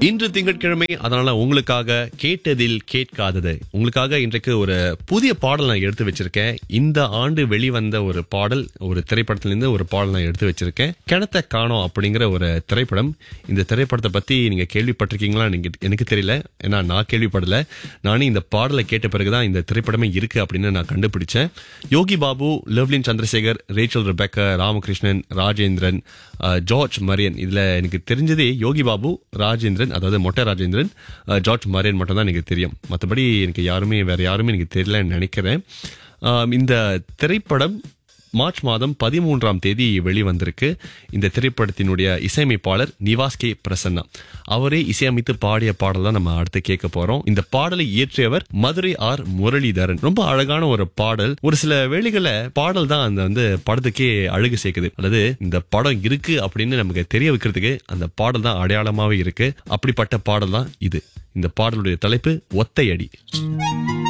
இன்று திங்கட்கிழமை அதனால உங்களுக்காக கேட்டதில் கேட்காதது உங்களுக்காக இன்றைக்கு ஒரு புதிய பாடல் நான் எடுத்து வச்சிருக்கேன் இந்த ஆண்டு வெளிவந்த ஒரு பாடல் ஒரு திரைப்படத்திலிருந்து ஒரு பாடல் நான் எடுத்து வச்சிருக்கேன் கிணத்த காணோம் அப்படிங்கிற ஒரு திரைப்படம் இந்த திரைப்படத்தை பத்தி நீங்க கேள்விப்பட்டிருக்கீங்களா நீங்க எனக்கு தெரியல ஏன்னா நான் கேள்விப்படல நானும் இந்த பாடலை கேட்ட பிறகுதான் இந்த திரைப்படமே இருக்கு அப்படின்னு நான் கண்டுபிடிச்சேன் யோகி பாபு லவ்லின் சந்திரசேகர் ரேச்சல் ரெபேக்கா ராமகிருஷ்ணன் ராஜேந்திரன் அஹ், ஜார்ஜ் மரியன் இதுல எனக்கு தெரிஞ்சதே யோகி பாபு ராஜேந்திரன் அதாவது மொட்டை ராஜேந்திரன் அஹ், ஜார்ஜ் மரியன் மட்டும் தான் எனக்கு தெரியும் மற்றபடி எனக்கு யாருமே வேற யாருமே எனக்கு தெரியலன்னு நினைக்கிறேன் ஆம், இந்த திரைப்படம் மார்ச் மாதம் பதிமூன்றாம் தேதி வெளிவந்திருக்கு இந்த திரைப்படத்தினுடைய இசையமைப்பாளர் நிவாஸ் கே பிரசன்னா அவரே இசையமைத்து பாடிய பாடல் தான் நம்ம அடுத்து கேட்க போறோம் இந்த பாடலை இயற்றியவர் மதுரை ஆர் முரளிதரன் ரொம்ப அழகான ஒரு பாடல் ஒரு சில வேளைகள்ல பாடல் தான் அந்த வந்து படத்துக்கே அழகு சேர்க்குது அல்லது இந்த படம் இருக்கு அப்படின்னு நமக்கு தெரிய வைக்கிறதுக்கு அந்த பாடல் தான் அடையாளமாவே இருக்கு அப்படிப்பட்ட பாடல் தான் இது இந்த பாடலுடைய தலைப்பு ஒத்தையடி